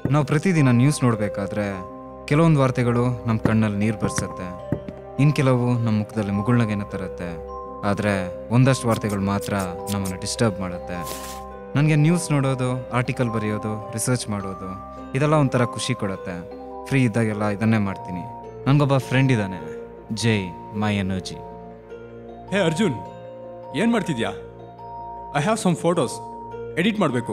ನಾವು ಪ್ರತಿದಿನ ನ್ಯೂಸ್ ನೋಡಬೇಕಾದ್ರೆ ಕೆಲವೊಂದು ವಾರ್ತೆಗಳು ನಮ್ಮ ಕಣ್ಣಲ್ಲಿ ನೀರು ಬರ್ಸತ್ತೆ ಇನ್ನು ಕೆಲವು ನಮ್ಮ ಮುಖದಲ್ಲಿ ಮುಗುಳ್ನಗೆನ ತರುತ್ತೆ ಆದರೆ ಒಂದಷ್ಟು ವಾರ್ತೆಗಳು ಮಾತ್ರ ನಮ್ಮನ್ನು ಡಿಸ್ಟರ್ಬ್ ಮಾಡುತ್ತೆ ನನಗೆ ನ್ಯೂಸ್ ನೋಡೋದು ಆರ್ಟಿಕಲ್ ಬರೆಯೋದು ರಿಸರ್ಚ್ ಮಾಡೋದು ಇದೆಲ್ಲ ಒಂಥರ ಖುಷಿ ಕೊಡುತ್ತೆ ಫ್ರೀ ಇದ್ದಾಗೆಲ್ಲ ಇದನ್ನೇ ಮಾಡ್ತೀನಿ ನನಗೊಬ್ಬ ಫ್ರೆಂಡ್ ಇದ್ದಾನೆ ಜೈ ಮೈ ಎನರ್ಜಿ ಹೇ ಅರ್ಜುನ್ ಏನು ಮಾಡ್ತಿದ್ಯಾ I have some photos edit ಮಾಡಬೇಕು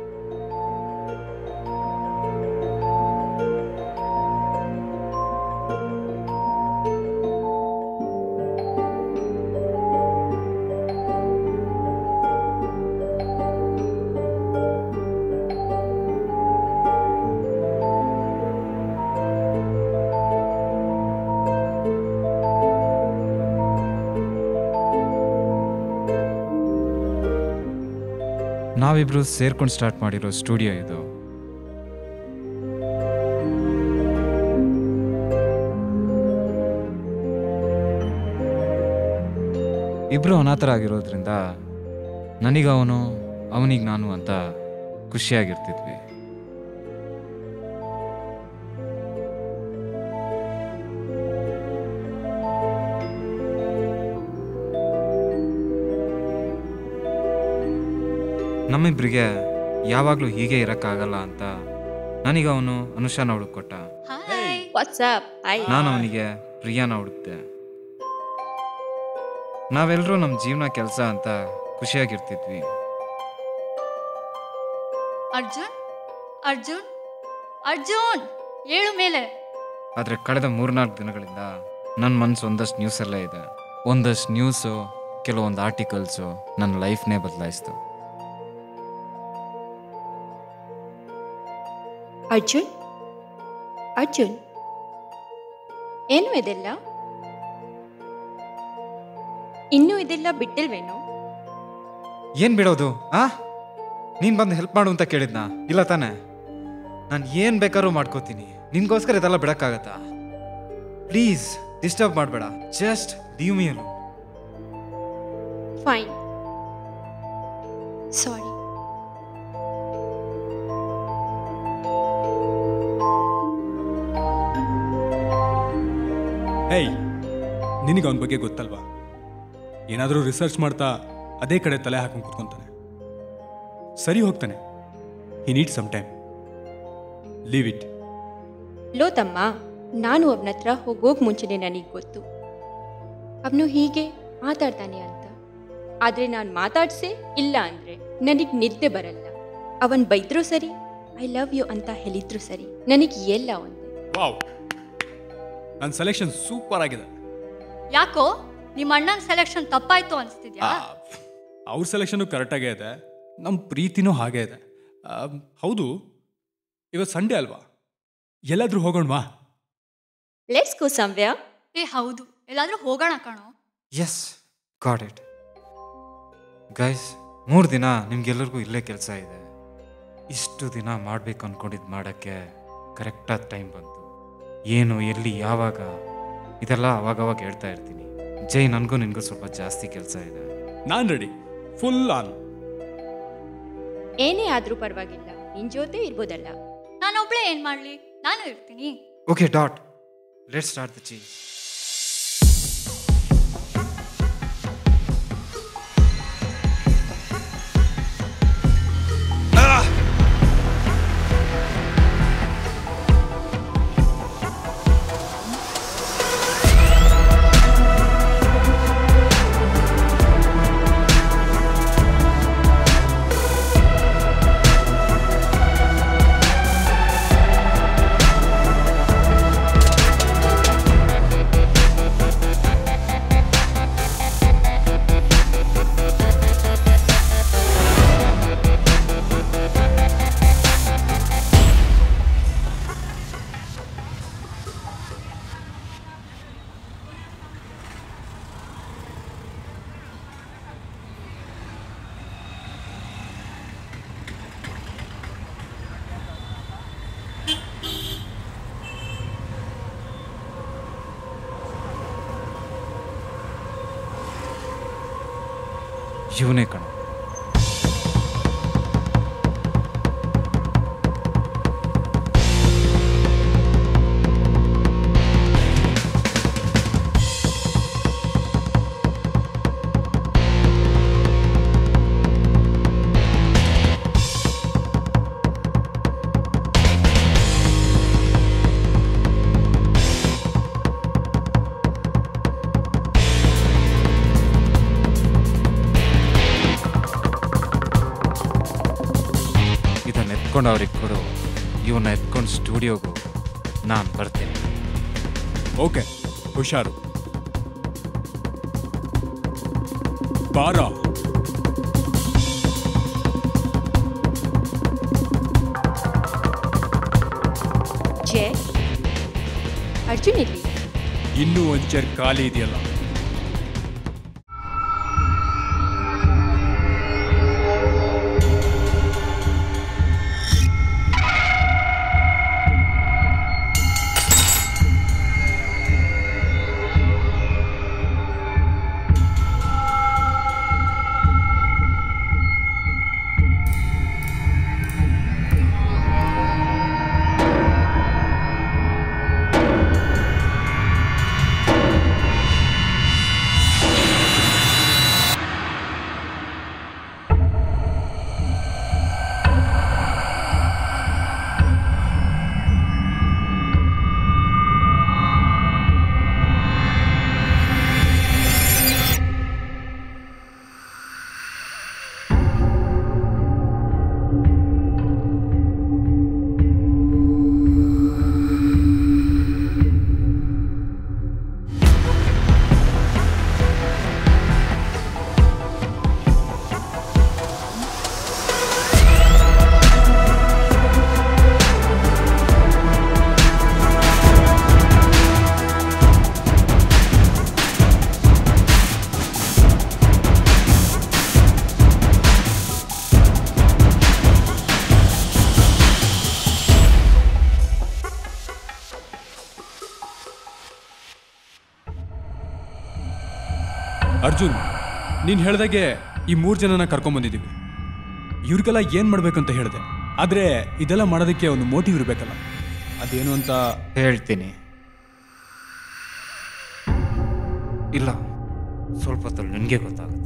ನಾವಿಬ್ರು ಸೇರ್ಕೊಂಡು ಸ್ಟಾರ್ಟ್ ಮಾಡಿರೋ ಸ್ಟುಡಿಯೋ ಇದು ಇಬ್ರು ಅನಾಥರಾಗಿರೋದ್ರಿಂದ ನನಗೆ ಅವನು ಅವನಿಗೆ ನಾನು ಅಂತ ಖುಷಿಯಾಗಿರ್ತಿದ್ವಿ ನಮ್ಮಿಬ್ರಿಗೆ ಯಾವಾಗಲೂ ಹೀಗೆ ಇರೋಕ್ಕಾಗಲ್ಲ ಅಂತ ನನಗೆ ಅವನು ಅನುಷಾನ ಹುಡುಕೊಟ್ಟ ಹಾಯ್ ವಾಟ್ಸಪ್ ಐ ನಾನು ಅವನಿಗೆ ಪ್ರಿಯಾನ ಹುಡುಕ್ತೆ ನಾವೆಲ್ಲರೂ ನಮ್ಮ ಜೀವನ ಕೆಲಸ ಅಂತ ಖುಷಿಯಾಗಿರ್ತಿದ್ವಿ ಅರ್ಜುನ್ ಅರ್ಜುನ್ ಅರ್ಜುನ್ ಏಳು ಮೇಲೆ ಆದರೆ ಕಳೆದ ಮೂರ್ನಾಲ್ಕು ದಿನಗಳಿಂದ ನನ್ನ ಮನಸ್ಸು ಒಂದಷ್ಟು ನ್ಯೂಸಲ್ಲೇ ಇದೆ ಒಂದಷ್ಟು ನ್ಯೂಸು ಕೆಲವೊಂದು ಆರ್ಟಿಕಲ್ಸು ನನ್ನ ಲೈಫ್ನೇ ಬದಲಾಯಿಸ್ತು ಅರ್ಜುನ್ ಅರ್ಜುನ್ ಏನು ಇದೆಲ್ಲ ಇನ್ನೂ ಇದೆಲ್ಲ ಬಿಟ್ಟಿಲ್ವೇನೋ ಏನು ಬಿಡೋದು ಆ ನೀನು ಬಂದು ಹೆಲ್ಪ್ ಮಾಡು ಅಂತ ಕೇಳಿದ್ನಾ ಇಲ್ಲ ತಾನೆ ನಾನು ಏನು ಬೇಕಾದ್ರೂ ಮಾಡ್ಕೋತೀನಿ ನಿನ್ಗೋಸ್ಕರ ಇದೆಲ್ಲ ಬಿಡಕ್ಕಾಗತ್ತಾ ಪ್ಲೀಸ್ ಡಿಸ್ಟರ್ಬ್ ಮಾಡಬೇಡ ಜಸ್ಟ್ ಲೀವ್ ಮಿ ಅಲು ಫೈನ್ ಸಾರಿ ಹೇಯ್ ನಿನಗೆ ಅವನ ಬಗ್ಗೆ ಗೊತ್ತಲ್ವಾ ಏನಾದರೂ ರಿಸರ್ಚ್ ಮಾಡ್ತಾ ಅದೇ ಕಡೆ ತಲೆ ಹಾಕೊಂಡು ಕೂತ್ಕೊಂತಾನೆ ಸರಿ ಹೋಗ್ತಾನೆ he need some time leave it ಲೋ ತಮ್ಮ ನಾನು ಅವನ ಹತ್ರ ಹೋಗೋಕ್ ಮುಂಚೆನೆ ನನಗೆ ಗೊತ್ತು ಅವನು ಹೀಗೆ ಮಾತಾಡ್ತಾನೆ ಅಂತ ಆದರೆ ನಾನು ಮಾತಾಡ್ಸೆ ಇಲ್ಲ ಅಂದರೆ ನನಗೆ ನಿದ್ದೆ ಬರಲ್ಲ ಅವನ್ ಬೈದ್ರೂ ಸರಿ ಐ ಲವ್ ಯು ಅಂತ ಹೇಳಿದ್ರು ಸರಿ ನನಗೆ ಎಲ್ಲ ಒಂದೇ ವಾವ್ ನನ್ನ ಸೆಲೆಕ್ಷನ್ ಸೂಪರ್ ಆಗಿದೆ ಯಾಕೋ ನಿಮ್ಮ ಅಣ್ಣನ ಸೆಲೆಕ್ಷನ್ ತಪ್ಪಾಯ್ತು ಅನಿಸ್ತಿದ್ಯಾ ಅವ್ರ ಸೆಲೆಕ್ಷನು ಕರೆಕ್ಟಾಗೇ ಇದೆ ನಮ್ಮ ಪ್ರೀತಿನೂ ಹಾಗೇ ಇದೆ ಆ, ಹೌದು ಇವತ್ತು ಸಂಡೇ ಅಲ್ವಾ ಎಲ್ಲಾದರೂ ಹೋಗೋಣವಾ ಲೆಟ್ಸ್ ಗೋ ಸಂವ್ಯಾ ಏ ಹೌದು ಎಲ್ಲಾದ್ರೂ ಹೋಗೋಣ ಕಣೋ ಎಸ್ ಗಾಡ್ ಇಟ್ ಗೈಸ್ ಮೂರು ದಿನ ನಿಮ್ಗೆಲ್ಲರಿಗೂ ಇಲ್ಲೇ ಕೆಲಸ ಇದೆ ಇಷ್ಟು ದಿನ ಮಾಡ್ಬೇಕು ಅನ್ಕೊಂಡಿದ್ದು ಮಾಡೋಕ್ಕೆ ಕರೆಕ್ಟಾದ ಟೈಮ್ ಬಂತು ಏನು ಎಲ್ಲಿ ಯಾವಾಗ ಇದೆಲ್ಲ ಅವಾಗವಾಗ ಹೇಳ್ತಾ ಇರ್ತೀನಿ ಜೈ ನನಗೂ ನಿನಗೂ ಸ್ವಲ್ಪ ಜಾಸ್ತಿ ಕೆಲಸ ಇದೆ ನಾನು ರೆಡಿ ಫುಲ್ ಆನ್ ಏನೇ ಆದ್ರೂ ಪರವಾಗಿಲ್ಲ ನಿನ್ ಜೊತೆ ಇರ್ಬೋದಲ್ಲ ನಾನೊಬ್ಳೆ ಏನ್ ಮಾಡ್ಲಿ ನಾನು ಇರ್ತೀನಿ okay that let start the cheese ಇವನೇ ಕಣ ಏ, ಎತ್ಕೊಂಡು ಅವ್ರಿಗೆ ಕೊಡು ಇವನ್ನ ಎತ್ಕೊಂಡು ಸ್ಟುಡಿಯೋಗೂ ನಾನು ಬರ್ತೀನಿ ಓಕೆ ಹುಷಾರು ಬಾರ ಜಯ ಅರ್ಜುನ್ ಇಲ್ಲಿ ಇನ್ನೂ ಒಂದು ಚೇರ್ ಖಾಲಿ ಇದೆಯಲ್ಲ ಅರ್ಜುನ್ ನೀನು ಹೇಳ್ದಾಗೆ ಈ ಮೂರು ಜನನ ಕರ್ಕೊಂಬಂದಿದ್ದೀವಿ ಇವ್ರಿಗೆಲ್ಲ ಏನು ಮಾಡ್ಬೇಕಂತ ಹೇಳಿದೆ ಆದರೆ ಇದೆಲ್ಲ ಮಾಡೋದಕ್ಕೆ ಒಂದು ಮೋಟಿವ್ ಇರಬೇಕಲ್ಲ ಅದೇನು ಅಂತ ಹೇಳ್ತೀನಿ ಇಲ್ಲ ಸ್ವಲ್ಪ ಹೊತ್ತಲ್ಲಿ ನಿನಗೆ ಗೊತ್ತಾಗುತ್ತೆ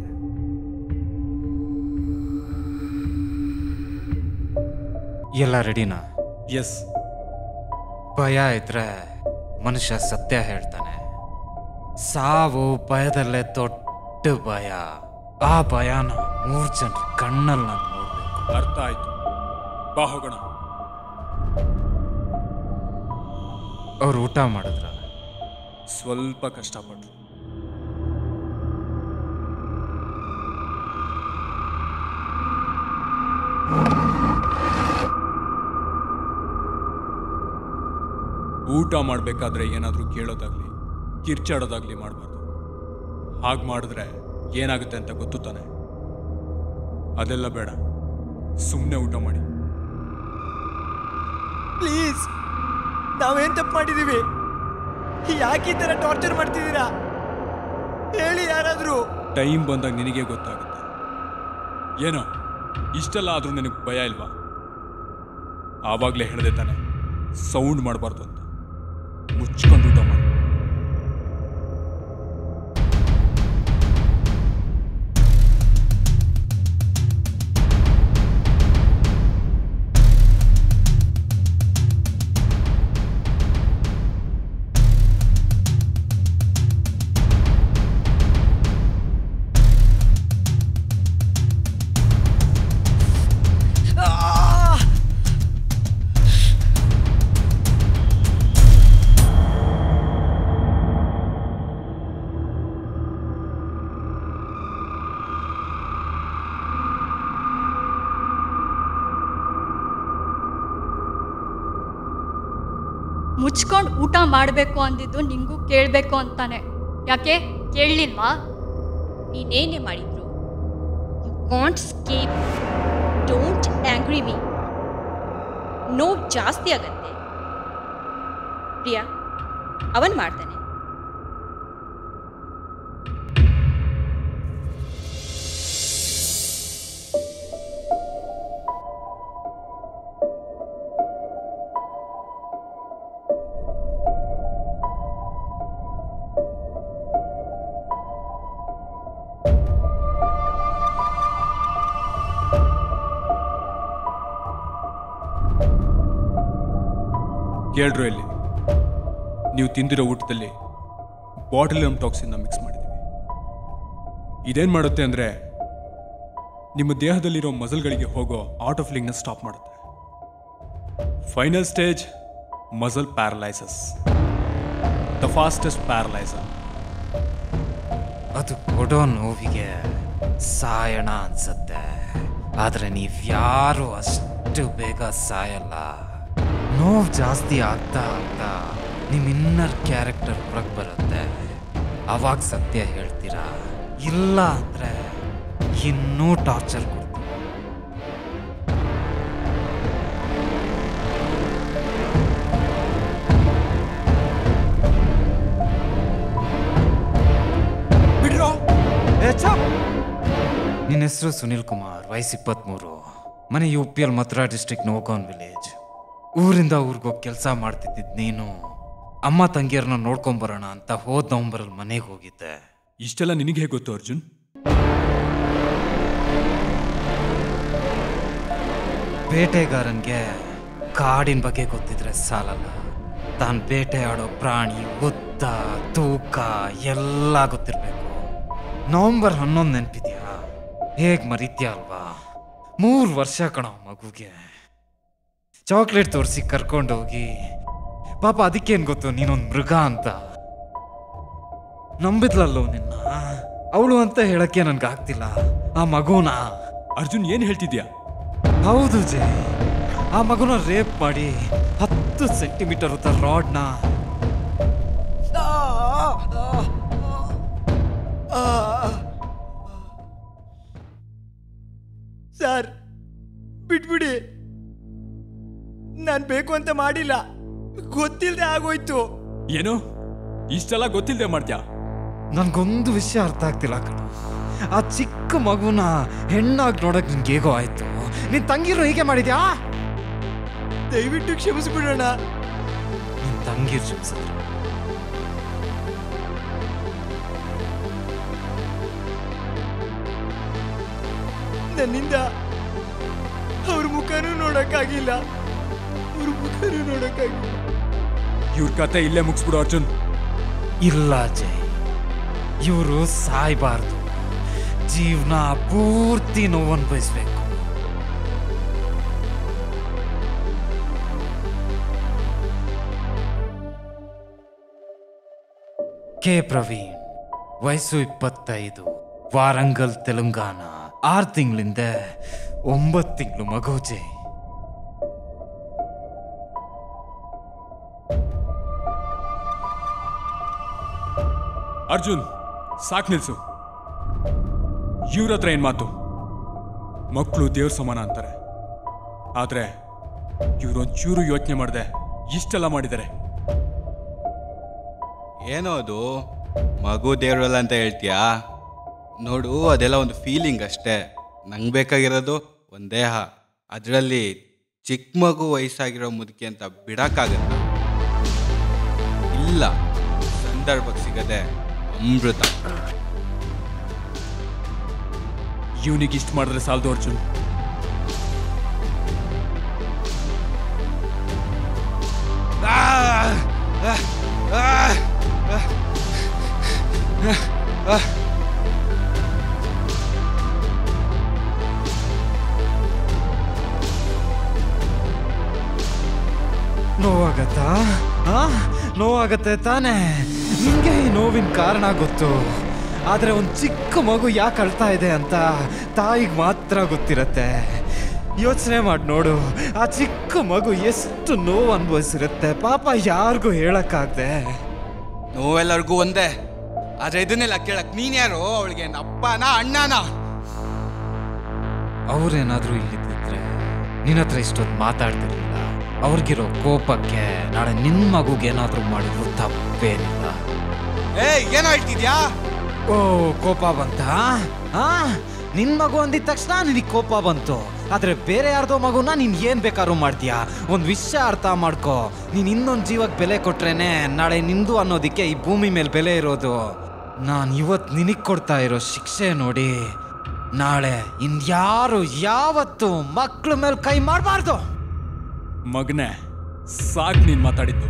ಎಲ್ಲ ರೆಡಿನಾ ಎಸ್ ಭಯ ಇದ್ರೆ ಮನುಷ್ಯ ಸತ್ಯ ಹೇಳ್ತಾನೆ ಸಾವು ಭಯದಲ್ಲೇ ದೊಡ್ಡ ಭಯ ಆ ಭಯನ ಮೂರ್ ಜನರ ಕಣ್ಣಲ್ಲಿ ನಾನು ನೋಡ್ಬೇಕು ಅರ್ಥ ಆಯ್ತು ಬಾ ಹೋಗೋಣ ಅವ್ರು ಊಟ ಮಾಡಿದ್ರ ಸ್ವಲ್ಪ ಕಷ್ಟಪಟ್ರು ಊಟ ಮಾಡಬೇಕಾದ್ರೆ ಏನಾದರೂ ಕೇಳೋದಾಗ್ಲಿ ಕಿರ್ಚಾಡೋದಾಗ್ಲಿ ಮಾಡಬಾರ್ದು ಹಾಗೆ ಮಾಡಿದ್ರೆ ಏನಾಗುತ್ತೆ ಅಂತ ಗೊತ್ತು ತಾನೆ ಅದೆಲ್ಲ ಬೇಡ ಸುಮ್ಮನೆ ಊಟ ಮಾಡಿ ಪ್ಲೀಸ್ ನಾವೇನ್ ತಪ್ಪು ಮಾಡಿದೀವಿ ಯಾಕೆ ಈ ಥರ ಟಾರ್ಚರ್ ಮಾಡ್ತಿದ್ದೀರಾ ಹೇಳಿ ಯಾರಾದರೂ ಟೈಮ್ ಬಂದಾಗ ನಿನಗೆ ಗೊತ್ತಾಗುತ್ತೆ ಏನೋ ಇಷ್ಟೆಲ್ಲ ಆದರೂ ನಿನಗೆ ಭಯ ಇಲ್ವಾ ಆವಾಗಲೇ ಹೇಳಿದೆ ತಾನೆ ಸೌಂಡ್ ಮಾಡಬಾರ್ದು ಅಂತ ಮುಚ್ಕೊಂಡು ಊಟ ಮಾಡಿ ಮುಚ್ಕೊಂಡು ಊಟ ಮಾಡಬೇಕು ಅಂದಿದ್ದು ನಿಂಗೂ ಕೇಳಬೇಕು ಅಂತಾನೆ ಯಾಕೆ ಕೇಳಲಿಲ್ವಾ ನೀನೇನೇ ಮಾಡಿದ್ರು you can't escape don't angry me ನೋವು ಜಾಸ್ತಿ ಆಗತ್ತೆ ಪ್ರಿಯಾ ಅವನ್ ಮಾಡ್ತಾನೆ ಕೇಳ್ರು ಇಲ್ಲಿ ನೀವು ತಿಂದಿರೋ ಊಟದಲ್ಲಿ ಬಾಟಲಿಯಂ ಟಾಕ್ಸಿನ್ನ ಮಿಕ್ಸ್ ಮಾಡಿದ್ದೀವಿ ಇದೇನು ಮಾಡುತ್ತೆ ಅಂದರೆ ನಿಮ್ಮ ದೇಹದಲ್ಲಿರೋ ಮಸಲ್ಗಳಿಗೆ ಹೋಗೋ ಆಟೋ ಫ್ಲಿಂಗ್ನ ಸ್ಟಾಪ್ ಮಾಡುತ್ತೆ final stage muscle paralyses the fastest paralyser ಅದು ಕೊಡೋ ನೋವಿಗೆ ಸಾಯಣ ಅನ್ಸತ್ತೆ ಆದ್ರೆ ನೀವ್ಯಾರು ಅಷ್ಟು ಬೇಗ ಸಾಯಲ್ಲ ನೋವು ಜಾಸ್ತಿ ಆಗ್ತಾ ಆಗ್ತಾ ನಿಮ್ ಇನ್ನರ್ ಕ್ಯಾರೆಕ್ಟರ್ ಹೊರಗೆ ಬರುತ್ತೆ ಅವಾಗ ಸತ್ಯ ಹೇಳ್ತೀರಾ ಇಲ್ಲ ಅಂದ್ರೆ ಇನ್ನೂ ಟಾರ್ಚರ್ ಕೊಡ್ತೀರಾ ಬಿಡ್ರೋ ನಿನ್ನ ಹೆಸರು ಸುನಿಲ್ ಕುಮಾರ್ ವಯಸ್ಸು ಇಪ್ಪತ್ತ್ಮೂರು ಮನೆ ಯು ಪಿ ಎಲ್ ಮಥುರಾ ಡಿಸ್ಟ್ರಿಕ್ಟ್ ನೋಗಾನ್ ವಿಲೇಜ್ ಊರಿಂದ ಊರಿಗೋಗಿ ಕೆಲಸ ಮಾಡ್ತಿದ್ದಿದ್ದು ನೀನು ಅಮ್ಮ ತಂಗಿಯರನ್ನ ನೋಡ್ಕೊಂಬರೋಣ ಅಂತ ಹೋದ ನವಂಬರಲ್ಲಿ ಮನೆಗೆ ಹೋಗಿದ್ದೆ ಇಷ್ಟೆಲ್ಲ ನಿನಗೆ ಹೇಗೆ ಗೊತ್ತು ಅರ್ಜುನ್ ಬೇಟೆಗಾರನ್ಗೆ ಕಾಡಿನ ಬಗ್ಗೆ ಗೊತ್ತಿದ್ರೆ ಸಾಲಲ್ಲ ತಾನು ಬೇಟೆ ಆಡೋ ಪ್ರಾಣಿ ಉದ್ದ ತೂಕ ಎಲ್ಲ ಗೊತ್ತಿರಬೇಕು ನವಂಬರ್ ಹನ್ನೊಂದು ನೆನಪಿದ್ಯಾ ಹೇಗ್ ಮರಿತ್ಯ ಅಲ್ವಾ ಮೂರು ವರ್ಷ ಕಣೋ ಮಗುಗೆ ಚಾಕ್ಲೇಟ್ ತೋರಿಸಿ ಕರ್ಕೊಂಡೋಗಿ ಪಾಪ ಅದಕ್ಕೇನು ಗೊತ್ತು ನೀನೊಂದು ಮೃಗ ಅಂತ ನಂಬಿದ್ಲಲ್ಲೋ ನಿನ್ನ ಅವಳು ಅಂತ ಹೇಳಕ್ಕೆ ನನ್ಗೆ ಆಗ್ತಿಲ್ಲ ಆ ಮಗುನ ಅರ್ಜುನ್ ಏನು ಹೇಳ್ತಿದ್ಯಾ ಹೌದು ಜೈ ಆ ಮಗುನ ರೇಪ್ ಮಾಡಿ ಹತ್ತು ಸೆಂಟಿಮೀಟರ್ ಉದ್ದ ರಾಡ್ನ ಸರ್ ಬಿಟ್ಬಿಡಿ ನಾನು ಬೇಕು ಅಂತ ಮಾಡಿಲ್ಲ ಗೊತ್ತಿಲ್ಲದೆ ಆಗೋಯ್ತು ಏನು ಇಷ್ಟೆಲ್ಲ ಗೊತ್ತಿಲ್ಲದೆ ಮಾಡ್ತ್ಯಾ ನನ್ಗೊಂದು ವಿಷಯ ಅರ್ಥ ಆಗ್ತಿಲ್ಲ ಕಣ ಆ ಚಿಕ್ಕ ಮಗುನ ಹೆಣ್ಣಾಗಿ ನೋಡಕ್ ನಿನ್ಗೆ ಹೇಗೋ ಆಯ್ತು ನಿನ್ ತಂಗಿರು ಹೀಗೆ ಮಾಡಿದ್ಯಾ ದಯವಿಟ್ಟು ಕ್ಷಮಿಸ್ಬಿಡೋಣ ನಿನ್ ತಂಗಿರ್ ಕ್ಷಮಿಸಿದ್ರು ನನ್ನಿಂದ ಅವ್ರ ಮುಖನೂ ನೋಡಕ್ಕಾಗಿಲ್ಲ ಅವ್ರ ಮುಖನೂ ನೋಡಕ್ಕಾಗಿಲ್ಲ ಇವ್ರ ಕತೆ ಇಲ್ಲೇ ಮುಗಿಸ್ಬಿಡು ಅರ್ಜುನ್ ಇಲ್ಲ ಜೈ ಇವರು ಸಾಯ್ಬಾರ್ದು ಜೀವನ ಪೂರ್ತಿ ನೋವು ಅನ್ಭವಿಸ್ಬೇಕು ಕೆ ಪ್ರವೀಣ್ ವಯಸ್ಸು ಇಪ್ಪತ್ತೈದು ವಾರಂಗಲ್ ತೆಲಂಗಾಣ ಆರು ತಿಂಗಳಿಂದ ಒಂಬತ್ತು ತಿಂಗಳು ಮಗು ಜೈ ಅರ್ಜುನ್ ಸಾಕ್ ನಿಲ್ಸು ಇವ್ರ ಹತ್ರ ಏನ್ ಮಾತು ಮಕ್ಕಳು ದೇವ್ರ ಸಮಾನ ಅಂತಾರೆ ಆದ್ರೆ ಇವ್ರೊಂಚೂರು ಯೋಚನೆ ಮಾಡ್ದೆ ಇಷ್ಟೆಲ್ಲ ಮಾಡಿದ್ದಾರೆ ಏನೋ ಅದು ಮಗು ದೇವ್ರಲ್ಲ ಅಂತ ಹೇಳ್ತೀಯಾ ನೋಡು ಅದೆಲ್ಲ ಒಂದು ಫೀಲಿಂಗ್ ಅಷ್ಟೇ ನಂಗೆ ಬೇಕಾಗಿರೋದು ಒಂದು ದೇಹ ಅದರಲ್ಲಿ ಚಿಕ್ಕ ಮಗು ವಯಸ್ಸಾಗಿರೋ ಮುದುಕಿ ಅಂತ ಬಿಡಕ್ಕಾಗತ್ತ ಇಲ್ಲ ಸಂದರ್ಭಕ್ಕೆ ಸಿಗದೆ ಅಮೃತ ಇವನಿಗೆ ಇಷ್ಟು ಮಾಡಿದ್ರೆ ಸಾಲದು ಅರ್ಜುನ್ ನೋವಾಗತ್ತಾ ಆ ನೋವಾಗತ್ತೆ ತಾನೇ ನಿಂಗೆ ಈ ನೋವಿನ ಕಾರಣ ಗೊತ್ತು ಆದ್ರೆ ಒಂದು ಚಿಕ್ಕ ಮಗು ಯಾಕೆ ಅಳ್ತಾ ಇದೆ ಅಂತ ತಾಯಿಗೆ ಮಾತ್ರ ಗೊತ್ತಿರತ್ತೆ ಯೋಚನೆ ಮಾಡಿ ನೋಡು ಆ ಚಿಕ್ಕ ಮಗು ಎಷ್ಟು ನೋವು ಅನುಭವಿಸಿರುತ್ತೆ ಪಾಪ ಯಾರಿಗೂ ಹೇಳಕ್ಕಾಗ್ದೆ ನೋವೆಲ್ಲರಿಗೂ ಒಂದೇ ಆದ್ರೆ ಇದನ್ನೆಲ್ಲ ಕೇಳಕ್ ನೀನ್ಯಾರು ಅವಳಿಗೆ ಅಪ್ಪನ ಅಣ್ಣನ ಅವ್ರೇನಾದ್ರೂ ಇಲ್ಲಿದ್ದಿದ್ರೆ ನಿನ್ನ ಹತ್ರ ಇಷ್ಟೊತ್ತು ಮಾತಾಡ್ತಿರ್ಲಿಲ್ಲ ಅವ್ರಿಗಿರೋ ಕೋಪಕ್ಕೆ ನಾಳೆ ನಿನ್ನ ಮಗುಗೆ ಏನಾದ್ರೂ ಮಾಡಿದ್ರು ತಪ್ಪೇನಿಲ್ಲ ಏಯ್ ಏನೋ ಹೇಳ್ತಿದ್ಯಾ ಓ ಕೋಪ ಬಂತ ಆ ನಿನ್ ಮಗು ಅಂದಿದ ತಕ್ಷಣ ನಿನಗೆ ಕೋಪ ಬಂತು ಆದ್ರೆ ಬೇರೆ ಯಾರ್ದೋ ಮಗುನ ನೀನ್ ಏನ್ ಬೇಕಾದ್ರೂ ಮಾಡ್ತೀಯಾ ಒಂದ್ ವಿಷಯ ಅರ್ಥ ಮಾಡ್ಕೋ ನೀನ್ ಇನ್ನೊಂದ್ ಜೀವಕ್ಕೆ ಬೆಲೆ ಕೊಟ್ರೇನೆ ನಾಳೆ ನಿಂದು ಅನ್ನೋದಿಕ್ಕೆ ಈ ಭೂಮಿ ಮೇಲೆ ಬೆಲೆ ಇರೋದು ನಾನ್ ಇವತ್ ನಿನಗ್ ಕೊಡ್ತಾ ಇರೋ ಶಿಕ್ಷೆ ನೋಡಿ ನಾಳೆ ಇನ್ಯಾರು ಯಾವತ್ತು ಮಕ್ಳ ಮೇಲೆ ಕೈ ಮಾಡಬಾರ್ದು ಮಗನೇ ಸಾಕ್ ನೀನ್ ಮಾತಾಡಿದ್ದು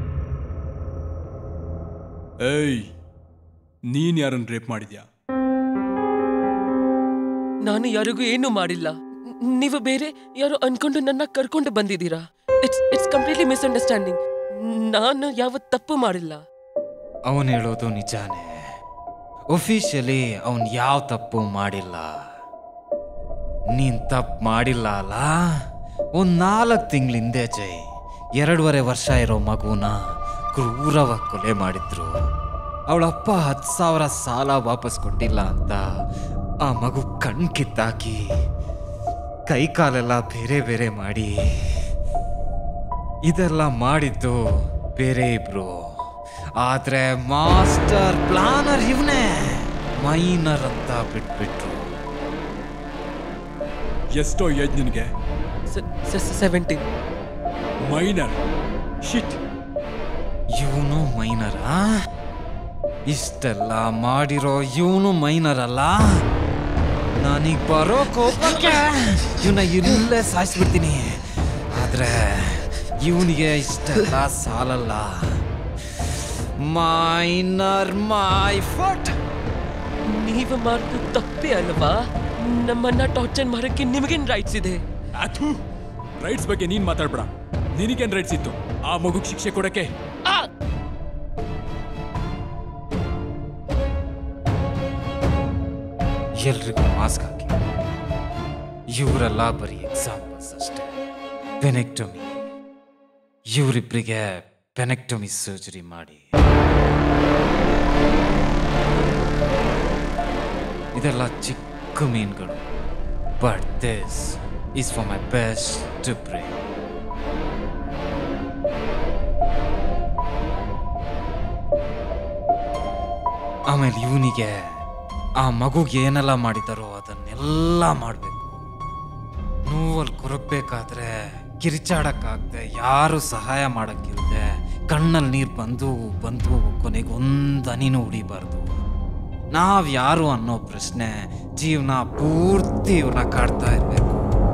ಏಯ್ ನೀನ್ ಯಾರನ್ನ ರೇಪ್ ಮಾಡಿದ್ಯಾ ನಾನು ಯಾರಿಗೂ ಏನೂ ಮಾಡಿಲ್ಲ ನೀವು ಬೇರೆ ಯಾರೋ ಅನ್ಕೊಂಡು ನನ್ನ ಕರ್ಕೊಂಡು ಬಂದಿದ್ದೀರಾ ಇಟ್ಸ್ ಇಟ್ಸ್ ಕಂಪ್ಲೀಟ್ಲಿ ಮಿಸ್ಅಂಡರ್ಸ್ಟ್ಯಾಂಡಿಂಗ್ ನಾನು ಯಾವ ತಪ್ಪು ಮಾಡಿಲ್ಲ ಅವನು ಹೇಳೋದು ನಿಜಾನೇ ಒಫಿಷಿಯಲಿ ಅವನು ಯಾವ ತಪ್ಪು ಮಾಡಿಲ್ಲ ನೀನ್ ತಪ್ಪು ಮಾಡಿಲ್ಲ ಅಲ್ಲ ಒಂದ್ ನಾಲ್ಕು ತಿಂಗಳ ಹಿಂದೆ ಜೈ ಎರಡೂವರೆ ವರ್ಷ ಇರೋ ಮಗುನ ಕ್ರೂರವಾಗಿ ಕೊಲೆ ಮಾಡಿದ್ರು ಅವಳಪ್ಪ ಹತ್ತು ಸಾವಿರ ಸಾಲ ವಾಪಸ್ ಕೊಟ್ಟಿಲ್ಲ ಅಂತ ಆ ಮಗು ಕಣ್ ಕಿತ್ತಾಕಿ ಕೈ ಕಾಲೆಲ್ಲ ಬೇರೆ ಬೇರೆ ಮಾಡಿ ಇದೆಲ್ಲ ಮಾಡಿದ್ದು ಬೇರೆ ಇಬ್ರು ಆದ್ರೆ ಮಾಸ್ಟರ್ ಪ್ಲಾನರ್ ಇವನೇ ಮೈನರ್ ಅಂತ ಬಿಟ್ಬಿಟ್ರು ಎಷ್ಟೋ ಏಜ್ ನಿನಗೆ ಸೆವೆಂಟೀನ್ ಮೈನರ್ ಶಿಟ್ ಇವನು ಮೈನರಾ ಇಷ್ಟೆಲ್ಲ ಮಾಡಿರೋ ಇವನು ಮೈನರ್ ಅಲ್ಲ ನಾನೀಗ ಬರೋ ಕೋಪಕ್ಕೆ ಇವನ್ನ ಇಲ್ಲೇ ಸಾಯಿಸ್ಬಿಡ್ತೀನಿ ಆದ್ರೆ ಇವನಿಗೆ ಇಷ್ಟೆಲ್ಲ ಸಾಲಲ್ಲ ಮೈನರ್ ಮೈ ಫಟ್ ನೀವು ಮಾಡಿದ ತಪ್ಪೇ ಅಲ್ವಾ ನಮ್ಮನ್ನ ಟಾರ್ಚರ್ ಮಾಡಕ್ಕೆ ನಿಮಗೇನ್ ರೈಟ್ಸ್ ಇದೆ ಅಥು ರೈಟ್ಸ್ ಬಗ್ಗೆ ನೀನ್ ಮಾತಾಡ್ಬೇಡ ನಿನಗೇನ್ ರೈಟ್ಸ್ ಇತ್ತು ಆ ಮಗುಗ್ ಶಿಕ್ಷೆ ಕೊಡಕ್ಕೆ ಆ! ಎಲ್ರಿಗೂ ಮಾಸ್ಕ್ ಹಾಕಿ ಇವರೆಲ್ಲ ಬರೀ ಎಕ್ಸಾಂಪಲ್ಸ್ ಅಷ್ಟೇ ಪೆನೆಕ್ಟೊಮಿ ಇವರಿಬ್ಬರಿಗೆ ಪೆನೆಕ್ಟೊಮಿ ಸರ್ಜರಿ ಮಾಡಿ ಇದೆಲ್ಲ ಚಿಕ್ಕ ಮೀನುಗಳು but this is for my best to pray ಆಮೇಲೆ ಇವನಿಗೆ ಆ ಮಗುಗೆ ಏನೆಲ್ಲ ಮಾಡಿದಾರೋ ಅದನ್ನೆಲ್ಲ ಮಾಡಬೇಕು ನೋವಲ್ಲಿ ಕೊರಗಬೇಕಾದ್ರೆ ಕಿರಿಚಾಡಕ್ಕಾಗದೆ ಯಾರು ಸಹಾಯ ಮಾಡಕ್ಕಿಲ್ಲದೆ ಕಣ್ಣಲ್ಲಿ ನೀರು ಬಂದು ಬಂದು ಕೊನೆಗೆ ಒಂದು ಹನಿನೂ ಉಳಿಬಾರ್ದು ನಾವ್ ಯಾರು ಅನ್ನೋ ಪ್ರಶ್ನೆ ಜೀವನ ಪೂರ್ತಿ ಇವ್ರನ್ನ ಕಾಡ್ತಾ ಇರಬೇಕು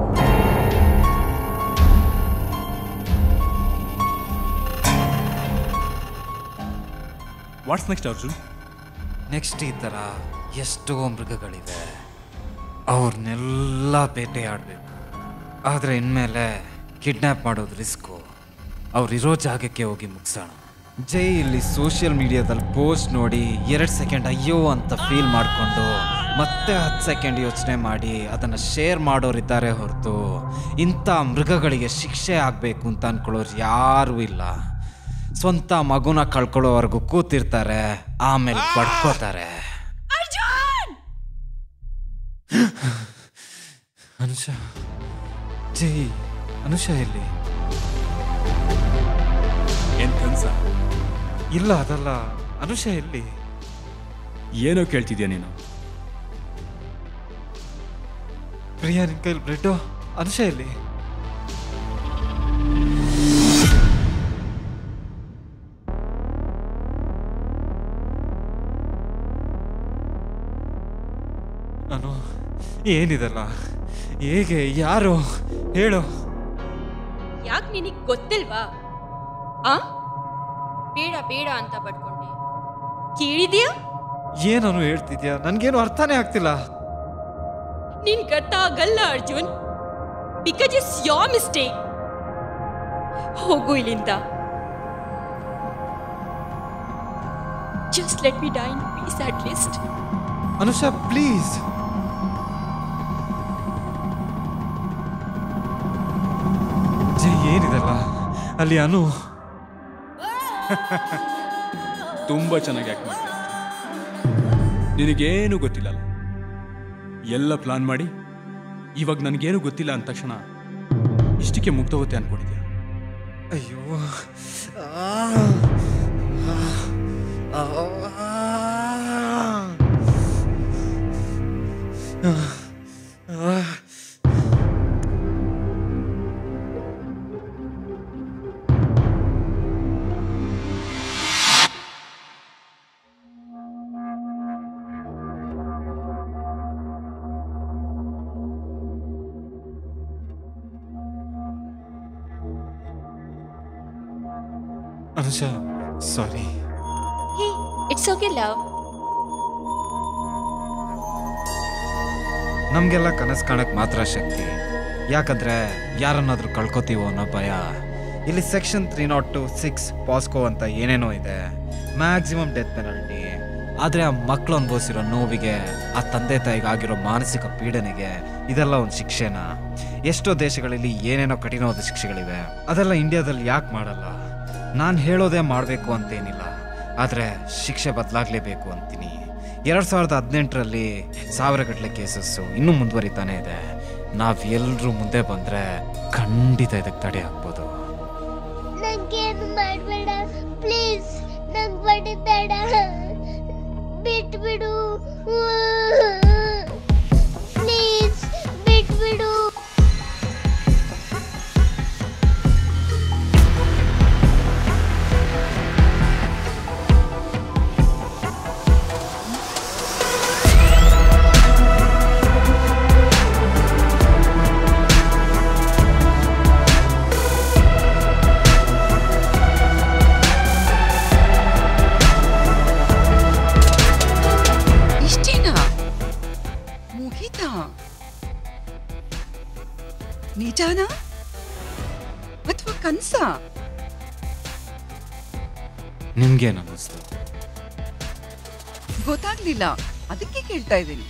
ವಾಟ್ಸ್ ನೆಕ್ಸ್ಟ್ ಅರ್ಜುನ್ ನೆಕ್ಸ್ಟ್ ಈ ಥರ ಎಷ್ಟೋ ಮೃಗಗಳಿವೆ ಅವ್ರನ್ನೆಲ್ಲ ಬೇಟೆಯಾಡಬೇಕು ಆದರೆ ಇನ್ಮೇಲೆ ಕಿಡ್ನ್ಯಾಪ್ ಮಾಡೋದು ರಿಸ್ಕು ಅವ್ರಿರೋ ಜಾಗಕ್ಕೆ ಹೋಗಿ ಮುಗಿಸೋಣ ಜೈ ಇಲ್ಲಿ ಸೋಷಿಯಲ್ ಮೀಡಿಯಾದಲ್ಲಿ ಪೋಸ್ಟ್ ನೋಡಿ ಎರಡು ಸೆಕೆಂಡ್ ಅಯ್ಯೋ ಅಂತ ಫೀಲ್ ಮಾಡಿಕೊಂಡು ಮತ್ತೆ ಹತ್ತು ಸೆಕೆಂಡ್ ಯೋಚನೆ ಮಾಡಿ ಅದನ್ನು ಶೇರ್ ಮಾಡೋರಿದ್ದಾರೆ ಹೊರತು ಇಂಥ ಮೃಗಗಳಿಗೆ ಶಿಕ್ಷೆ ಆಗಬೇಕು ಅಂತ ಅನ್ಕೊಳ್ಳೋರು ಯಾರೂ ಇಲ್ಲ ಸ್ವಂತ ಮಗುನ ಕಳ್ಕೊಳ್ಳೋವರೆಗೂ ಕೂತಿರ್ತಾರೆ ಆಮೇಲೆ ಪಡ್ಕೋತಾರೆ ಅನುಷ ಜೈ ಅನುಷ ಎಲ್ಲಿ ಏನ್ ಕನ್ಸ ಇಲ್ಲ ಅದಲ್ಲ ಅನುಷ ಎಲ್ಲಿ ಏನೋ ಕೇಳ್ತಿದ್ಯಾ ನೀನು ಪ್ರಿಯಾ ನಿನ್ ಕೈಲಿ ಬ್ರೆಡ್ಡು ಅನುಷ ಎಲ್ಲಿ ನಾನು ಏನಿದಲ್ಲ ಹೇಗೆ ಯಾರು ಹೇಳು ಯಾಕೆ ನಿನಗೆ ಗೊತ್ತಿಲ್ವಾ ಆ ಬೇಡ ಬೇಡ ಅಂತ ಪಡ್ಕೊಂಡೆ ಕೇಳಿದ್ಯಾ ಏನನು ಹೇಳ್ತಿದ್ಯಾ ನನ್ಗೇನು ಅರ್ಥನೇ ಆಗ್ತಿಲ್ಲ ನಿನ್ ಅರ್ಥ ಆಗಲ್ಲ Arjun because it's your mistake ಹೋಗು ಇಲ್ಲಿಂದ just let me die in peace at least Anusha please ಜೈ ಏನಿದಲ್ಲ ಅಲ್ಲಿ ಅನು ತುಂಬಾ ಚೆನ್ನಾಗಿ ಆಕ್ಟ್ ಮಾಡ್ತೀಯ ನಿನಗೇನು ಗೊತ್ತಿಲ್ಲ ಅಲ್ಲ? ಎಲ್ಲ ಪ್ಲಾನ್ ಮಾಡಿ ಇವಾಗ ನನಗೇನು ಗೊತ್ತಿಲ್ಲ ಅಂದ ತಕ್ಷಣ ಇಷ್ಟಕ್ಕೆ ಮುಗ್ದೋಗುತ್ತೆ ಅನ್ಕೊಂಡಿದ್ಯಾ ಅಯ್ಯೋ ಆ. ಆ. ಆ. Anusha sorry hey it's okay love ನಮಗೆಲ್ಲ ಕನಸು ಕಾಣಕ್ ಮಾತ್ರ ಶಕ್ತಿ ಯಾಕಂದ್ರೆ ಯಾರನ್ನಾದ್ರೂ ಕಳ್ಕೊತೀವೋ ಅನ್ನೋ ಭಯ ಇಲ್ಲಿ section three not two six POCSO ಅಂತ ಏನೇನೋ ಇದೆ ಮ್ಯಾಕ್ಸಿಮಮ್ ಡೆತ್ ಪೆನಲ್ಟಿ ಆದರೆ ಆ ಮಕ್ಕಳು ಅನುಭವಿಸಿರೋ ನೋವಿಗೆ ಆ ತಂದೆ ತಾಯಿಗೆ ಆಗಿರೋ ಮಾನಸಿಕ ಪೀಡನೆಗೆ ಇದೆಲ್ಲ ಒಂದು ಶಿಕ್ಷೆನಾ ಎಷ್ಟೋ ದೇಶಗಳಲ್ಲಿ ಏನೇನೋ ಕಠಿಣವಾದ ಶಿಕ್ಷೆಗಳಿವೆ ಅದೆಲ್ಲ ಇಂಡಿಯಾದಲ್ಲಿ ಯಾಕೆ ಮಾಡಲ್ಲ ನಾನು ಹೇಳೋದೇ ಮಾಡಬೇಕು ಅಂತೇನಿಲ್ಲ ಆದರೆ ಶಿಕ್ಷೆ ಬದಲಾಗಲೇಬೇಕು ಅಂತೀನಿ ಎರಡು ಸಾವಿರದ ಹದಿನೆಂಟರಲ್ಲಿ ಸಾವಿರಗಟ್ಟಲೆ ಕೇಸಸ್ಸು ಇನ್ನೂ ಮುಂದುವರಿತಾನೆ ಇದೆ ನಾವು ಎಲ್ಲರೂ ಮುಂದೆ ಬಂದರೆ ಖಂಡಿತ ಇದಕ್ಕೆ ತಡೆ ಹಾಕ್ಬೋದು ನಂಗೇನು ಮಾಡಬೇಡ ಪ್ಲೀಸ್ ನಂಗೆ ಹೊಡಿಬೇಡ ಬಿಟ್ಬಿಡು ಪ್ಲೀಸ್ ಬಿಟ್ಬಿಡು ಇಷ್ಟೇನಾ ಮುಗೀತಾ ನಿಜಾನಾ ಅಥವಾ ಕನ್ಸ ನಿಮ್ಗೇನು ಅನ್ನಿಸ್ತು ಗೊತ್ತಾಗ್ಲಿಲ್ಲ ಅದಕ್ಕೆ ಕೇಳ್ತಾ ಇದ್ದೀನಿ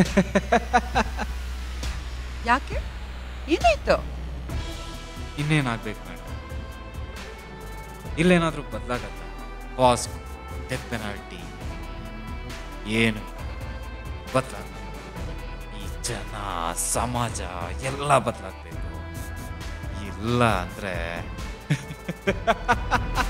ಯಾಕೆ ಏನಾಯ್ತು ಇನ್ನೇನಾಗ್ಬೇಕು ಮೇಡಮ್ ಇಲ್ಲೇನಾದ್ರೂ ಬದಲಾಗತ್ತ ಪಾಸ್ ಡೆತ್ ಪೆನಾಲ್ಟಿ ಏನು ಬದಲಾಗ ಈ ಜನ ಸಮಾಜ ಎಲ್ಲ ಬದಲಾಗಬೇಕು ಇಲ್ಲ ಅಂದ್ರೆ